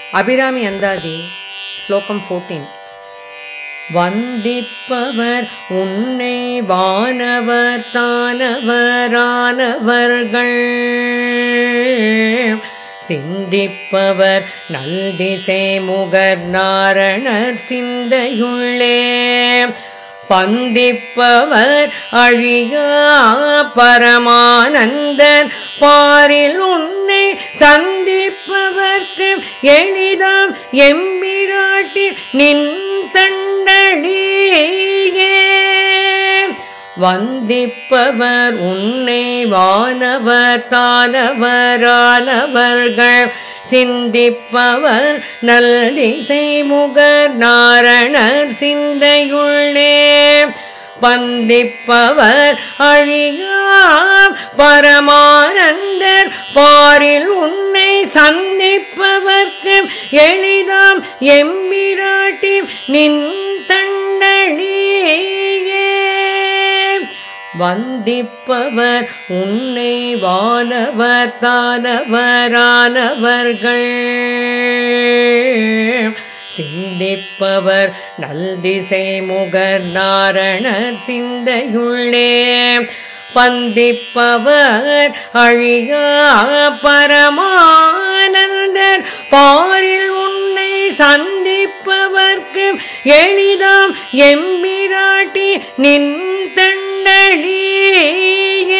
அபிராமி அந்தாதி ஸ்லோகம் ஃபோர்டீன் வந்திப்பவர் உன்னை வானவர் தானவரானவர்கள் சிந்திப்பவர் நல்திசை முகர் நாரணர் சிந்தையுள்ளே பந்திப்பவர் அழியா பரமானந்தர் பாரில் உன்னை சந்திப்பவர்க்கு எளிதாம் எம்பிராட்டி நின் தண்டடியே வந்திப்பவர் உன்னை வானவர் தானவரானவர்கள் சிந்திப்பவர் நல்லிசை முகர் நாரணர் சிந்தையுள்ளே பந்திப்பவர் அழியா பரமானந்தர் பாரில் உன்னை சந்திப்பவர்க்கு எளிதாம் எம்பிராட்டி நின் தண்டடியே வந்திப்பவர் உன்னை வானவர் தானவரானவர்கள் சிந்திப்பவர் நல்திசை முகர் நாரணர் சிந்தையுள்ளே பந்திப்பவர் அழியா பரமானந்தர் பாரில் உன்னை சந்திப்பவர்க்கு எளிதாம் எம்பிராட்டி நின் தண்டடியே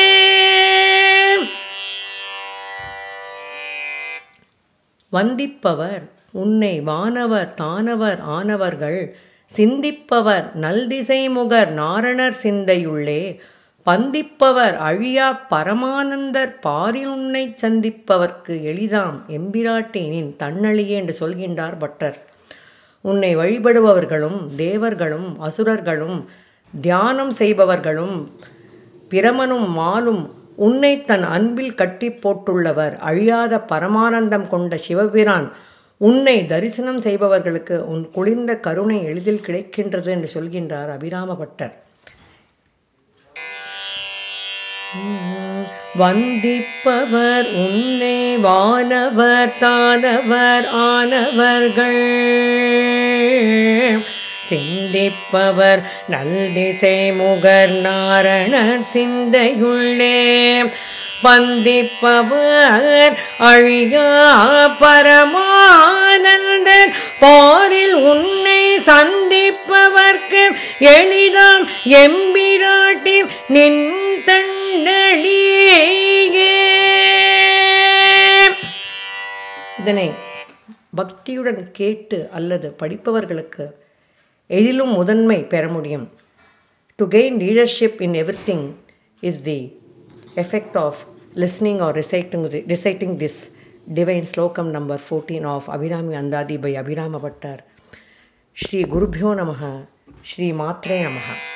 வந்திப்பவர் உன்னை வானவர் தானவர் ஆனவர்கள் சிந்திப்பவர் நல்திசை முகர் நாரணர் சிந்தையுள்ளே பந்திப்பவர் அழியா பரமானந்தர் பாரில் உன்னை சந்திப்பவர்க்கு எளிதாம் எம்பிராட்டினின் தன்னழியே என்று சொல்கின்றார் பட்டர் உன்னை வழிபடுபவர்களும் தேவர்களும் அசுரர்களும் தியானம் செய்பவர்களும் பிரமனும் மாலும் உன்னை தன் அன்பில் கட்டி போட்டுள்ளவர் அழியாத பரமானந்தம் கொண்ட சிவபிரான் உன்னை தரிசனம் செய்பவர்களுக்கு உன் குளிர்ந்த கருணை எளிதில் கிடைக்கின்றது என்று சொல்கின்றார் அபிராம பட்டர் வந்திப்பவர் உன்னை வானவர் தானவர் ஆனவர்கள் சிந்திப்பவர் நல்திசை முகர் நாரணர் சிந்தையுள்ளே பந்திப்பவர் அழியா பரமானந்தர் பாரில் உன்னை சந்திப்பவர்க்கு எளிதாம் எம்பிராட்டி நின் தண்டலியே இதனை பக்தியுடன் கேட்டு அல்லது படிப்பவர்களுக்கு எதிலும் முதன்மை பெற முடியும் to gain leadership in everything is the effect of listening or reciting reciting this divine slokam number fourteen of Abhirami Andhadhi by Abhirama Bhattar ஸ்ரீ குருபியோ நமக ஸ்ரீ மாத்ரே நமக